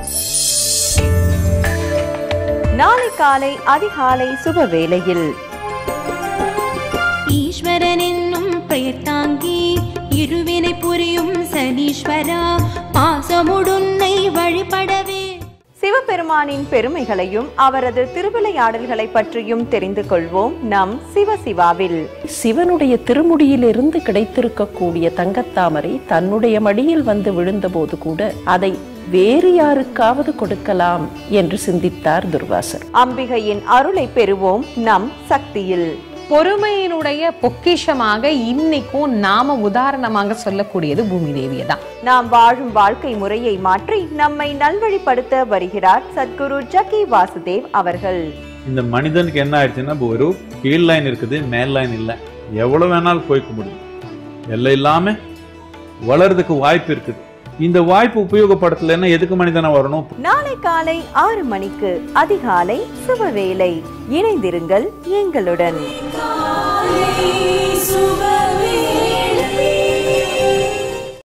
நாளை காலை அதிகாலை சுப வேளையில் ஈஸ்வரன் என்னும் பெயர் தாங்கி இருவினை புரியும் சனீஸ்வரா பாசமுடுன்னை வழிபடவே சிவபெருமானின் பெருமைகளையும் அவரது திருவிளையாடல்களை பற்றியும் தெரிந்து கொள்வோம் நம் சிவசிவாவில் சிவனுடைய திருமுடியிலிருந்து கிடைத்திருக்கக்கூடிய தங்கத்தாமரை தன்னுடைய மடியில் வந்து விழுந்தபோது கூட அதை வேறு யாருக்காவது கொடுக்கலாம் என்று சிந்தித்தார் துர்வாசர் அம்பிகையின் அருளை பெறுவோம் நம் சக்தியில் பொறுமையினுடைய பொக்கிஷமாக இன்னைக்கும் நாம உதாரணமாக சொல்லக்கூடியது பூமி தேவியை தான் நாம் வாழும் வாழ்க்கை முறையை மாற்றி நம்மை நல்வழிப்படுத்த வருகிறார் சத்குரு ஜக்கி வாசுதேவ் அவர்கள் இந்த மனிதனுக்கு என்ன ஆயிடுச்சுன்னா இப்போ ஒரு கீழ் லைன் இருக்குது மேல் லைன் இல்லை எவ்வளவு வேணாலும் போய்க்க முடியும் எல்லை இல்லாம வளர்றதுக்கு வாய்ப்பு இருக்குது இந்த வாய்ப்பு உபயோகப்படுத்தலைன்னா எதுக்கு மனிதனா வரணும் நாளை காலை ஆறு மணிக்கு அதிகாலை சுபவேளை இணைந்திருங்கள் எங்களுடன் சுப